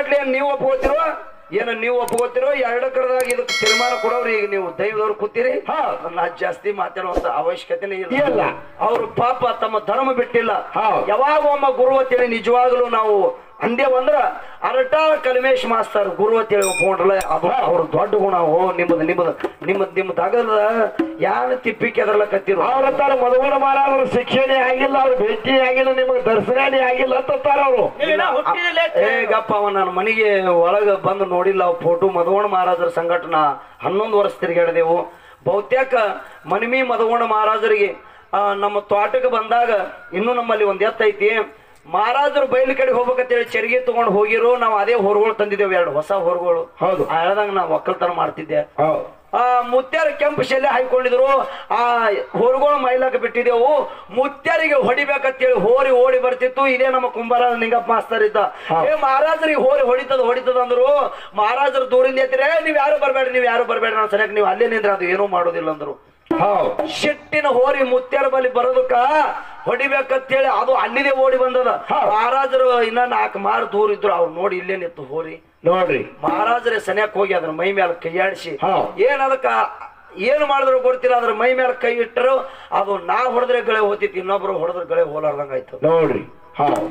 ಸಂಘಟನೆ ನೀವು ಒಪ್ಕೋತಿರೋ ಏನ ನೀವು ಒಪ್ಕೋತಿರೋ ಎರಡಕ್ಕರದಾಗ ಇದಕ್ಕೆ ತೀರ್ಮಾನ ಕೊಡೋರು ಈಗ ನೀವು ದೈವದವ್ರು ಕೂತೀರಿ ಹಾ. ನಾ ಜಾಸ್ತಿ ಮಾತಾಡುವಂತ ಅವಶ್ಯಕತೆನೇ ಇಲ್ಲ. ಇಲ್ಲ ಅವರು ಪಾಪ ತಮ್ಮ ಧರ್ಮ ಬಿಟ್ಟಿಲ್ಲ ಹಾ. ಯಾವಾಗ ಒಮ್ಮ ಗುರು ಅಂತೇಳಿ ನಿಜವಾಗ್ಲೂ ನಾವು ಅಂದೇವಂದ್ರ ಅರಟಾಳ ಕಲ್ಮೇಶ್ ಮಾಸ್ತರ್ ಗುರು ಅಂತೇಳಿ ಒಪ್ಕೊಂಡ್ರಲ್ಲ ಅದು ಅವ್ರ ದೊಡ್ಡ ಗುಣ ಓ ನಿಮ್ಮದು ನಿಮ್ಮದು ನಿಮ್ಮದು ನಿಮ್ಮದು ಅಗದ ಯಾರು ತಿಪ್ಪಿಕ್ಕೆ ಕತ್ತಿರು ಅವ್ರ ತರ ಮಧುಗುಣ ಮಾರಾದ್ರು ಶಿಕ್ಷಣೆ ಆಗಿಲ್ಲ ಅವ್ರ ಭೇಟಿ ಆಗಿಲ್ಲ ನಿಮಗೆ ದರ್ಶನನೇ ಆಗಿಲ್ಲ ಅಂತಾರ ಅವರು ಏ ಗಪ್ಪ ಅವ ನನ್ನ ಮನೆಗೆ ಒಳಗ ಬಂದು ನೋಡಿಲ್ಲ ಅವ್ ಫೋಟೋ ಮಧುವಣ ಮಹಾರಾಜರ ಸಂಘಟನಾ ಹನ್ನೊಂದು ವರ್ಷ ತಿರುಗಾಡಿದೆವು ಬಹುತೇಕ ಮನಿಮಿ ಮಧುವಣ ಮಹಾರಾಜರಿಗೆ ಆ, ನಮ್ಮ ತೋಟಕ್ಕೆ ಬಂದಾಗ ಇನ್ನೂ ನಮ್ಮಲ್ಲಿ ಒಂದ್ ಎತ್ತ ಐತಿ ಮಹಾರಾಜರು ಬಯಲು ಕಡೆ ಹೋಗ್ಬೇಕಂತೇಳಿ ಚರಿಗೆ ತಗೊಂಡು ಹೋಗಿರೋ ನಾವು ಅದೇ ಹೊರಗಳು ತಂದಿದ್ದೇವೆ ಎರಡು ಹೊಸ ಹೊರಗಳು ಹೌದು. ಹೇಳ್ದಂಗ ನಾ ಒಕ್ಕಲ್ತನ ಮಾಡ್ತಿದ್ದೆ ಹೌದು ಆ ಮುತ್ಯಾರ ಕೆಂಪು ಶೆಲೆ ಹಾಕೊಂಡಿದ್ರು ಆ ಹೊರಗೋಳು ಮೈಲಾಕ ಬಿಟ್ಟಿದೆವು ಮುತ್ಯಾರಿಗೆ ಹೊಡಿಬೇಕಂತೇಳಿ ಹೋರಿ ಓಡಿ ಬರ್ತಿತ್ತು ಇದೇ ನಮ್ಮ ಕುಂಬಾರ ನಿಂಗಪ್ಪ ಮಾಸ್ತರ್ ಇದ್ದ ಹಾ. ಏ ಮಹಾರಾಜರಿಗೆ ಹೋರಿ ಹೊಡಿತದ ಹೊಡಿತದ ಅಂದ್ರು ಮಹಾರಾಜರು ದೂರಿಂದ ಎತ್ತಿರೆ ನೀವ್ ಯಾರು ಬರ್ಬೇಡ್ರಿ ನೀವ್ ಯಾರು ಬರ್ಬೇಡ್ರಿ ನಾನು ಸರಿಯಾಗಿ ನೀವು ಅಲ್ಲೇ ನಿಂದ್ರೆ ಅದು ಏನೂ ಮಾಡೋದಿಲ್ಲ ಅಂದ್ರು ಹೌದು ಶೆಟ್ಟಿನ ಹೋರಿ ಮುತ್ಯಾರ ಬಲಿ ಬರೋದಕ್ಕ ಹೊಡಿಬೇಕಂತೇಳಿ ಅದು ಅಲ್ಲಿದೆ ಓಡಿ ಬಂದದ ಹಾ. ಮಹಾರಾಜರು ಇನ್ನ ನಾಲ್ಕು ಮಾರು ದೂರ ಇದ್ರು ಅವ್ರು ನೋಡಿ ಇಲ್ಲೇ ನಿಂತು ಹೋರಿ ನೋಡ್ರಿ ಮಹಾರಾಜರೇ ಸನ್ಯಾಕ್ ಹೋಗಿ ಅದನ್ನ ಮೈ ಮೇಲೆ ಕೈಯಾಡಿಸಿ ಹಾ. ಏನ್ ಅದಕ್ಕ ಏನ್ ಮಾಡಿದ್ರು ಗೊತ್ತಿಲ್ಲ ಅದ್ರ ಮೈ ಮೇಲೆ ಕೈ ಇಟ್ಟರು ಅದು ನಾ ಹೊಡೆದ್ರೆ ಗಳೆ ಹೋತಿತ್ತು ಇನ್ನೊಬ್ರು ಹೊಡೆದ್ರೆ ಗಳೆ ಹೋಲಾರ್ದಂಗ ಆಯ್ತು ನೋಡ್ರಿ ಹೌದು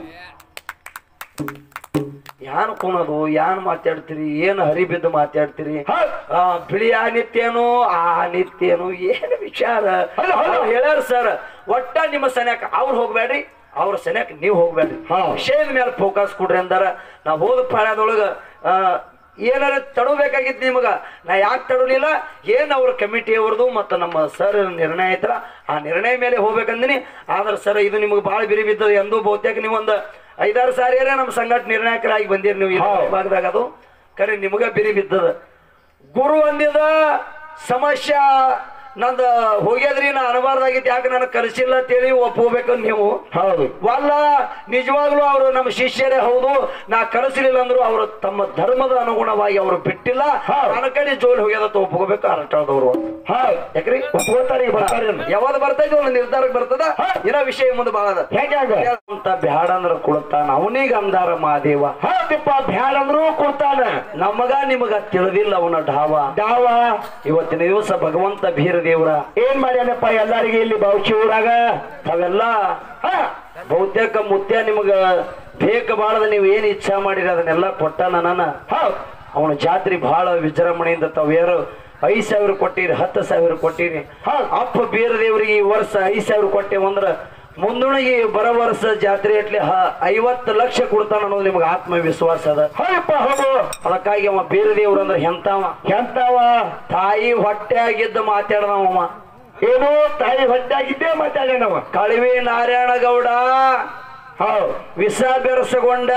ಯಾನ್ ಕುಣದು ಯಾನ್ ಮಾತಾಡ್ತೀರಿ ಏನ್ ಹರಿಬಿದ್ದು ಮಾತಾಡ್ತೀರಿ ಹೌದ್. ಆ ಬಿಳಿ ಆ ನಿತ್ಯನು ಆ ನಿತ್ಯನು ಏನ್ ವಿಚಾರ ಹೌದು, ಹೌದು. ಅವ್ರು ಹೇಳ್ಯಾರ ಸರ್ ಒಟ್ಟ ನಿಮ್ಮ ಸನ್ಯಾಕ ಅವ್ರು ಹೋಗ್ಬೇಡ್ರಿ ಅವ್ರ ಸನ್ಯಾಕ ನೀವ್ ಹೋಗ್ಬೇಡ್ರಿ ಹಾ. ವಿಷಯದ ಮೇಲೆ ಫೋಕಸ್ ಕೊಡ್ರಿ ಅಂದಾರ ನಾ ಹೋದ ಪಾಳ್ಯದೊಳಗ ಆ, ಏನಾರ ತಡಬೇಕಾಗಿತ್ತು ನಿಮಗ ನಾ ಯಾಕೆ ತಡಲಿಲ್ಲ ಏನ್ ಅವ್ರ ಕಮಿಟಿ ಅವ್ರದ್ದು ಮತ್ತು ನಮ್ಮ ಸರ್ ನಿರ್ಣಯ ಐತಲ್ಲ ಆ ನಿರ್ಣಯ ಮೇಲೆ ಹೋಗ್ಬೇಕಂದಿನಿ ಆದ್ರೆ ಸರ್ ಇದು ನಿಮಗೆ ಭಾಳ ಬಿರಿ ಬಿದ್ದದ ಎಂದು ಬಹುತೇಕ ನೀವೊಂದು ಐದಾರು ಸಾರಿಯರೇ ನಮ್ಮ ಸಂಘಟನೆ ನಿರ್ಣಾಯಕರಾಗಿ ಬಂದಿರಿ ನೀವು ಈ ಹೌದು. ಭಾಗದಾಗ ಅದು ಖರೆ ನಿಮಗ ಬಿರಿ ಬಿದ್ದದ ಗುರು ಅಂದಿದ ಸಮಸ್ಯೆ ನಂದ ಹೋಗ್ಯದ್ರಿ ನಾ ಅನಬಾರ್ದಾಗಿತ್ತು ಯಾಕೆ ನನಗೆ ಕಲಿಸಿಲ್ಲ ಅಂತೇಳಿ ಒಪ್ಕೋಬೇಕು ನೀವು ಹೌದು ವಲ್ಲ ನಿಜವಾಗ್ಲೂ ಅವರು ನಮ್ಮ ಶಿಷ್ಯರೇ ಹೌದು ನಾ ಕಳಿಸಲಿಲ್ಲ ಅಂದ್ರು ಅವರು ತಮ್ಮ ಧರ್ಮದ ಅನುಗುಣವಾಗಿ ಅವರು ಬಿಟ್ಟಿಲ್ಲ ಹೌದು. ನನ್ನ ಕಡೆ ಜೋಲ್ ಹೋಗ್ಯದ ಒಪ್ಕೋಬೇಕು ಅರಟಾಳದವರು ಹೌದು ಯಾಕ್ರಿ ಒಪ್ಕೋತಾರೆ ಈಗ ಬರ್ತಾರೆ ಯಾವಾಗ ಬರ್ತೈತಿ ಒಂದು ನಿರ್ಧಾರಕ್ಕೆ ಬರ್ತದ ಇನ್ನ ವಿಷಯ ಮುಂದೆ ಬಾಳದ ಹೆಂಗ ಅಂತ ಬ್ಯಾಡ ಅಂದ್ರ ಕೊಡ್ತಾನ ಅವನಿಗೆ ಅಂದಾರ ಮಾದೇವ ಹೌದಪ್ಪ ಬ್ಯಾಡ ಅಂದ್ರೂ ಕೊಡ್ತಾನ ನಮಗ ನಿಮಗ ತಿಳಿದಿಲ್ಲ ಅವನ ಢಾವ ದಾವ ಇವತ್ತಿನ ದಿವಸ ಭಗವಂತ ಬೀರ ದೇವ್ರ ಏನ್ ಮಾಡ್ಯಾನಪ್ಪ ಎಲ್ಲರಿಗೆ ಇಲ್ಲಿ ಬೌಚಿ ಊರಾಗ ಅವೆಲ್ಲ ಹಾ ಬಹುತೇಕ ಮುತ್ಯ ನಿಮಗ ಬೇಕ ಬಾಳದ ನೀವು ಏನ್ ಇಚ್ಛಾ ಮಾಡಿರಿ ಅದನ್ನೆಲ್ಲ ಕೊಟ್ಟಾನ ನಾನು ಹೌದು ಅವನ ಜಾತ್ರೆ ಬಹಳ ವಿಜೃಂಭಣೆಯಿಂದ ತಾವೇರು ಐದ್ ಸಾವಿರ ಕೊಟ್ಟಿರಿ ಹತ್ತು ಸಾವಿರ ಕೊಟ್ಟಿರಿ ಹೌದು. ಅಪ್ಪ ಬೀರ ದೇವರಿಗೆ ಈ ವರ್ಷ ಐದ್ ಸಾವಿರ ಕೊಟ್ಟೆವು ಅಂದ್ರ ಮುಂದಣಿಗೆ ಬರೋ ವರ್ಷ ಜಾತ್ರೆ ಇಟ್ಲಿ ಐವತ್ತು ಲಕ್ಷ ಕೊಡ್ತಾನ ಅನ್ನೋದು ನಿಮ್ಗೆ ಆತ್ಮವಿಶ್ವಾಸ ಅದ ಹೌದಪ್ಪ ಹೌದು ಅದಕ್ಕಾಗಿ ಅವ ಬೀರ ದೇವ್ರ ಅಂದ್ರೆ ಎಂತವ ಎಂತವ ತಾಯಿ ಹೊಟ್ಟೆಯಾಗಿದ್ದ ಮಾತಾಡ್ದವ ಏನು ತಾಯಿ ಹೊಟ್ಟಾಗಿದ್ದೇ ಮಾತಾಡ್ಯಾನವ ಕಳಿವಿ ನಾರಾಯಣ ಗೌಡ ಹೌದು ವಿಷ ಬೆರೆಸಗೊಂಡ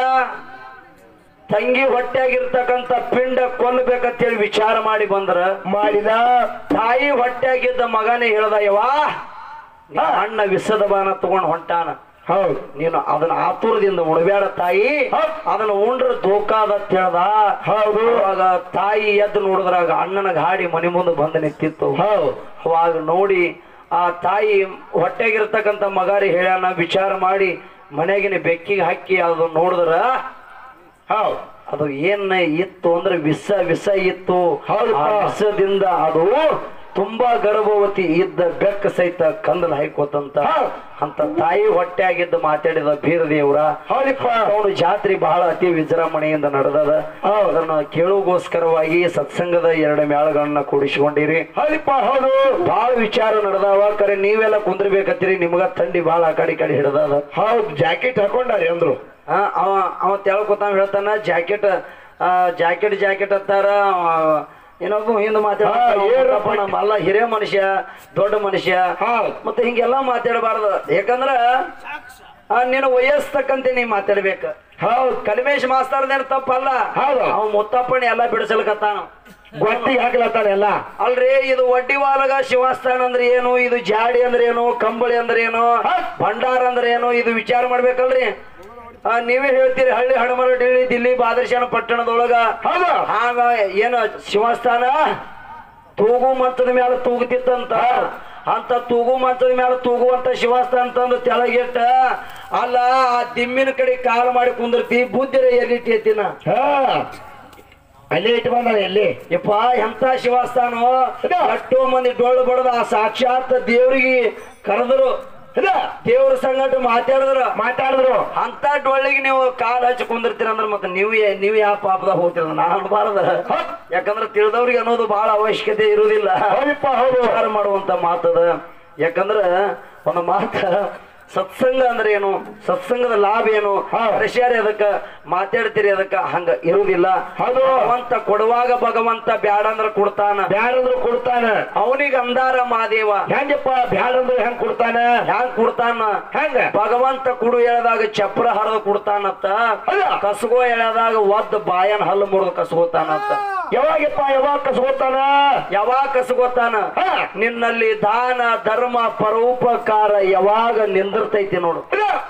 ತಂಗಿ ಹೊಟ್ಟೆಯಾಗಿರ್ತಕ್ಕಂಥ ಪಿಂಡ ಕೊಲ್ಲಬೇಕಂತೇಳಿ ವಿಚಾರ ಮಾಡಿ ಬಂದ್ರ ಮಾಡಿದ ತಾಯಿ ಹೊಟ್ಟೆಯಾಗಿದ್ದ ಮಗನೇ ಹೇಳ್ದ ಯವಾ ನಿನ್ನ ಅಣ್ಣ ವಿಷದ ಬಾನ ತಗೊಂಡ್ ಹೊಂಟಾನ ಹೌದು ನೀನು ಅದನ್ನ ಆತುರದಿಂದ ಉಣಬೇಡ ತಾಯಿ ಹೌದ್. ಅದನ್ನ ಉಂಡ್ರ ಧೋಕಾದ ಅಂತ ಹೇಳ್ದ ಹೌದು ಅವಾಗ ತಾಯಿ ಎದ್ದು ನೋಡಿದ್ರಾಗ ಅಣ್ಣನ ಗಾಡಿ ಮನೆ ಮುಂದೆ ಬಂದು ನಿಂತಿತ್ತು ಹೌದು ಅವಾಗ ನೋಡಿ ಆ ತಾಯಿ ಹೊಟ್ಟೆಗಿರ್ತಕ್ಕಂಥ ಮಗಾರಿ ಹೇಳ್ಯಾನ ವಿಚಾರ ಮಾಡಿ ಮನೆಗಿನ ಬೆಕ್ಕಿಗೆ ಹಾಕಿ ಅದು ನೋಡಿದ್ರ ಹೌದು ಅದು ಏನ್ ಇತ್ತು ಅಂದ್ರೆ ವಿಷ ವಿಷ ಇತ್ತು ಹೌದಪ್ಪ. ಆ ವಿಷದಿಂದ ಅದು ತುಂಬಾ ಗರ್ಭವತಿ ಇದ್ದ ಬೆಕ್ಕ ಸಹಿತ ಕಂದಲ್ ಹಾಕೋತಂತ ಹೌದ್. ಅಂತ ತಾಯಿ ಹೊಟ್ಟೆ ಆಗಿದ್ದ ಮಾತಾಡಿದ ಬೀರದೇವ್ರ ಹೌದಪ್ಪ ಅವನು ಜಾತ್ರೆ ಬಹಳ ಅತಿ ವಿಜೃಂಭಣೆಯಿಂದ ನಡೆದದ ಹೌದು. ಅದನ್ನ ಕೇಳುಗೋಸ್ಕರವಾಗಿ ಸತ್ಸಂಗದ ಎರಡು ಮೇಳಗಳನ್ನ ಕೂಡಿಸಿಕೊಂಡಿರಿ ಹೌದಪ್ಪ ಹೌದು ಬಹಳ ವಿಚಾರ ನಡೆದಾವ ಕರೆ ನೀವೆಲ್ಲ ಕುಂದ್ರಬೇಕತ್ತೀರಿ ನಿಮಗ ಥಂಡಿ ಬಹಳ ಆ ಕಡೆ ಈ ಕಡೆ ಹಿಡ್ದದ ಹೌದು ಜಾಕೆಟ್ ಹಾಕೊಂಡಾರಿ ಅಂದ್ರು ಆ, ಅವ ಅವ ತೆಳ್ಕೊತಾವ ಹೇಳ್ತಾನ ಜಾಕೆಟ್ ಜಾಕೆಟ್ ಜಾಕೆಟ್ ಅಂತಾರ ಏನದು ಹಿಂದ್ ಹಾ, ಏನ್ರಪ್ಪ? ಮಾತಾಡಪ್ಪ ನಮ್ಮಲ್ಲ ಹಿರಿಯ ಮನುಷ್ಯ ದೊಡ್ಡ ಮನುಷ್ಯ ಹೌದು ಮತ್ತೆ ಹಿಂಗೆಲ್ಲ ಮಾತಾಡಬಾರ್ದು ಯಾಕಂದ್ರ ಆ, ನಿನ್ನ ವಯಸ್ಸಕ್ಕಂತೆ ನೀ ಮಾತಾಡ್ಬೇಕ ಹೌದು ಕಲ್ಮೇಶ್ ಮಾಸ್ತರ್ದೇನ್ ತಪ್ಪಲ್ಲ ಹೌದು. ಅವ ಮುತ್ತಪ್ಪಣಿ ಎಲ್ಲ ಬಿಡಿಸಲ್ಕತ್ತಾನ ಗೊತ್ತಿಗೆ ಹಾಕ್ಲತ್ತಾರ ಎಲ್ಲ ಅಲ್ರಿ ಇದು ವಡ್ಡಿವಾಲಗ ಶಿವಸ್ಥಾನ ಅಂದ್ರೆ ಏನು ಇದು ಜಾಡಿ ಅಂದ್ರೆ ಏನು ಕಂಬಳಿ ಅಂದ್ರೆ ಏನು ಭಂಡಾರ ಅಂದ್ರೆ ಏನು ಇದು ವಿಚಾರ ಮಾಡ್ಬೇಕಲ್ರಿ ಆ, ನೀವೇ ಹೇಳ್ತೀರಿ ಹಳ್ಳಿ ಹಡಮರಡಿ ದಿಲ್ಲಿ ಬಾದರ್ಶಾನ ಪಟ್ಟಣದೊಳಗ ಹೌದು ಆಗ ಏನು ಶಿವಸ್ಥಾನ ತೂಗು ಮಂತದ ಮೇಲೆ ತೂಗುತ್ತಿತ್ತಂತ ಅಂತ ತೂಗು ಮಂಚದ ಮೇಲೆ ತೂಗುವಂತ ಶಿವಸ್ತ ಅಂತಂದು ತೆಳಗಿಟ್ಟ ಅಲ್ಲ ಆ ದಿಮ್ಮಿನ ಕಡೆ ಕಾಲು ಮಾಡಿ ಕುಂದಿರ್ತಿ ಬುದ್ಧಿರ ಎಲ್ಲಿಟ್ಟಿನ ಹಾ ಅಲ್ಲಿ ಇಟ್ಟು ಬಂದಾನ ಎಲ್ಲಿ ಯಪ್ಪ ಎಂತ ಶಿವಸ್ಥಾನೋ ಎಷ್ಟೋ ಮಂದಿ ಡೊಳ್ಳು ಬಡದ ಆ ಸಾಕ್ಷಾತ್ ದೇವ್ರಿಗೆ ಕರೆದ್ರು ಅದ ದೇವ್ರ ಸಂಗಟ ಮಾತಾಡಿದ್ರ ಮಾತಾಡಿದ್ರು ಅಂತ ಡೊಳ್ಳಿಗೆ ನೀವು ಕಾಲ್ ಹಚ್ಚಿ ಕುಂದಿರ್ತೀರ ಅಂದ್ರೆ ಮತ್ತೆ ನೀವು ಯಾ- ನೀವು ಯಾವ ಪಾಪದಾಗ ಹೋಗ್ತೀರ ನಾನು ಅನ್ಬಾರ್ದ ಯಾಕಂದ್ರೆ ತಿಳಿದವ್ರಿಗೆ ಅನ್ನೋದು ಬಹಳ ಅವಶ್ಯಕತೆ ಇರುವುದಿಲ್ಲ ಹೌದಪ್ಪ ಹೌದು ವಿಚಾರ ಮಾಡುವಂತ ಮಾತದ ಯಾಕಂದ್ರ ಒಂದು ಮಾತ ಸತ್ಸಂಗ ಅಂದ್ರೆ ಏನು ಸತ್ಸಂಗದ ಲಾಭ ಏನು ಹಾ. ರಷ್ಯಾರಿ ಅದಕ್ಕ ಮಾತಾಡ್ತೀರಿ ಅದಕ್ಕ ಹಂಗ ಇರುವುದಿಲ್ಲ ಹೌದು. ಭಗವಂತ ಕೊಡುವಾಗ ಭಗವಂತ ಬ್ಯಾಡ ಅಂದ್ರ ಕೊಡ್ತಾನ ಬ್ಯಾಡಂದ್ರು ಕೊಡ್ತಾನ ಅವನಿಗೆ ಅಂದಾರ ಮಾದೇವ ಹೆಂಗಪ್ಪ ಬ್ಯಾಡಂದ್ರು ಹೆಂಗ್ ಕೊಡ್ತಾನ ಹ್ಯಾಂಗ್ ಕೊಡ್ತಾನ ಹೆಂಗ ಭಗವಂತ ಕುಡು ಎಳೆದಾಗ ಚಪ್ರ ಹರಿದು ಕೊಡ್ತಾನತ್ತ ಅಲ್ಲ. ಕಸಗೋ ಎಳೆದಾಗ ಒದ್ದ ಬಾಯನ್ ಹಲ್ಲು ಮುರಿದು ಕಸಗೋತಾನತ್ತ ಯಾವಾಗಪ್ಪ ಯಾವಾಗ ಕಸ್ಕೊತಾನ ಯಾವಾಗ ಕಸಗೋತಾನ ಹಾ. ನಿನ್ನಲ್ಲಿ ದಾನ ಧರ್ಮ ಪರೋಪಕಾರ ಯಾವಾಗ ನಿಂದಿರ್ತೈತಿ ನೋಡು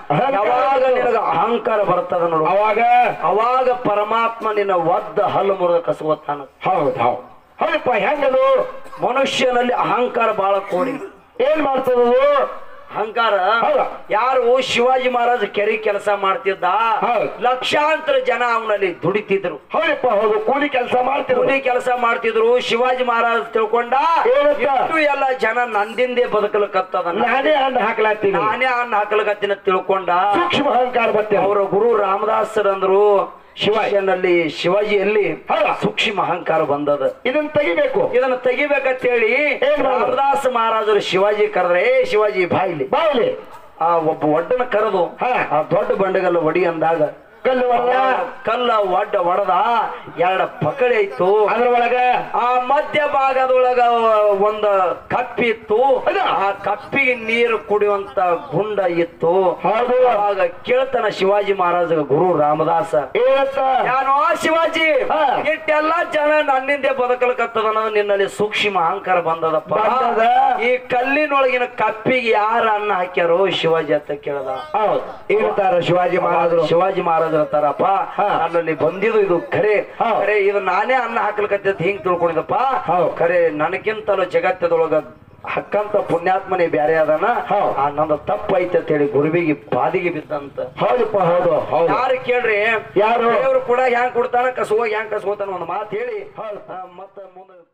ಯಾವಾಗ ನಿನಗ ಅಹಂಕಾರ ಬರ್ತದ ನೋಡು ಅವಾಗ ಅವಾಗ ಪರಮಾತ್ಮ ನಿನ್ನ ಒದ್ದ ಹಲ್ಲು ಮುರಿದು ಕಸಗೋತಾನ ಹೌದು ಹೌದು ಹೌದಪ್ಪ ಹೆಂಗದು ಮನುಷ್ಯನಲ್ಲಿ ಅಹಂಕಾರ ಬಹಳ ಕೋಡಿ ಏನ್ ಮಾಡ್ತದದು ಅಹಂಕಾರ ಹೌದು. ಯಾರು ಶಿವಾಜಿ ಮಹಾರಾಜ್ ಕೆರೆ ಕೆಲಸ ಮಾಡ್ತಿದ್ದ ಹೌದು. ಲಕ್ಷಾಂತರ ಜನ ಅವನಲ್ಲಿ ದುಡಿತಿದ್ರು ಹೌದಪ್ಪ ಹೌದು ಕೂಲಿ ಕೆಲಸ ಮಾಡ್ತಿರು ಕೂಲಿ ಕೆಲಸ ಮಾಡ್ತಿದ್ರು ಶಿವಾಜಿ ಮಹಾರಾಜ್ ತಿಳ್ಕೊಂಡ ಏನಂತ? ಇಷ್ಟು ಎಲ್ಲ ಜನ ನಂದಿಂದೇ ಬದುಕಲಕತ್ತದ ನಾನೇ ಹಣ್ಣು ಹಾಕ್ಲಾತೀನಿ ನಾನೇ ಅನ್ನ ಹಾಕಲಕತ್ತಿನ ತಿಳ್ಕೊಂಡ ಸೂಕ್ಷ್ಮ ಅಹಂಕಾರ ಬರ್ತೇವೆ ಅವರ ಗುರು ರಾಮದಾಸರಂದ್ರು ಶಿವಾಜಿನಲ್ಲಿ ಶಿವಾಜಿಯಲ್ಲಿ ಹೌದಾ? ಸೂಕ್ಷ್ಮ ಅಹಂಕಾರ ಬಂದದ ಇದನ್ನ ತೆಗಿಬೇಕು ಇದನ್ನ ತೆಗಿಬೇಕಂತ ಹೇಳಿ ಏನ್ ಮಾಡೋದು? ರಾಮದಾಸ ಮಹಾರಾಜರು ಶಿವಾಜಿ ಕರೆದ್ರೆ ಏ ಶಿವಾಜಿ ಬಾಯಿಲಿ ಬಾಯ್ಲಿ ಆ ಒಬ್ಬ ಒಡ್ಡನ ಕರೆದು ಹಾ. ಆ ದೊಡ್ಡ ಬಂಡೆಗಲ್ಲ ಒಡಿ ಅಂದಾಗ ಕಲ್ಲು ಒಳಗ ಕಲ್ಲ ಒಡ್ಡ ಒಡದ ಎರಡ ಪಕಡಿ ಇತ್ತು ಅದ್ರ ಒಳಗ ಆ ಮಧ್ಯ ಭಾಗದೊಳಗ ಒಂದ ಕಪ್ಪಿ ಇತ್ತು ಅದ? ಆ ಕಪ್ಪಿಗೆ ನೀರು ಕುಡಿಯುವಂತ ಗುಂಡ ಇತ್ತು ಹೌದು ಆಗ ಕೇಳ್ತಾನ ಶಿವಾಜಿ ಮಹಾರಾಜ ಗುರು ರಾಮದಾಸ ಏನಂತ ನಾನು ಆ ಶಿವಾಜಿ ಹಾ. ಇಟ್ಟೆಲ್ಲ ಜನ ನನ್ನಿಂದೆ ಬದುಕಲಕತ್ತದ ಅನ್ನೋದು ನಿನ್ನಲ್ಲಿ ಸೂಕ್ಷ್ಮ ಅಹಂಕಾರ ಬಂದದಪ್ಪ ಬಂದದ. ಈ ಕಲ್ಲಿನೊಳಗಿನ ಕಪ್ಪಿಗೆ ಯಾರ ಅನ್ನ ಹಾಕ್ಯಾರೋ ಶಿವಾಜಿ ಅಂತ ಕೇಳ್ದ ಹೌದು ಹೇಳ್ತಾರ ಶಿವಾಜಿ ಮಹಾರಾಜರು ಶಿವಾಜಿ ಮಹಾರಾಜರ ತಾರಪ್ಪ ಹಾ. ನನ್ನಲ್ಲಿ ಬಂದಿದ್ದು ಇದು ಖರೆ ಹಾ. ಖರೆ ಇದು ನಾನೇ ಅನ್ನ ಹಾಕ್ಲಿಕತ್ತಿದ್ ಹಿಂಗ್ ತಿಳ್ಕೊಂಡಿದ್ದಪ್ಪ ಹೌದು. ಖರೆ ನನಗಿಂತಲೂ ಜಗತ್ತದೊಳಗ ಹಕ್ಕಂತ ಪುಣ್ಯಾತ್ಮನೇ ಬ್ಯಾರೆ ಅದಾನ ಹೌದು. ಆ ನನ್ನ ತಪ್ಪ ಐತೆ ಅಂತ ಹೇಳಿ ಗುರುವಿಗೆ ಬಾದಿಗೆ ಬಿದ್ದಂತ ಹೌದಪ್ಪ ಹೌದು ಹೌದು ಯಾರು ಕೇಳ್ರಿ ಯಾರು? ದೇವ್ರು ಕೂಡ ಹ್ಯಾಂಗ್ ಕೊಡ್ತಾನ ಕಸುವಾಗ ಹ್ಯಾಂಗ್ ಕಸ್ಕೋತಾನ ಒಂದು ಮಾತು ಹೇಳಿ ಹೌದು. ಆ, ಮತ್ತ ಮುಂದೆ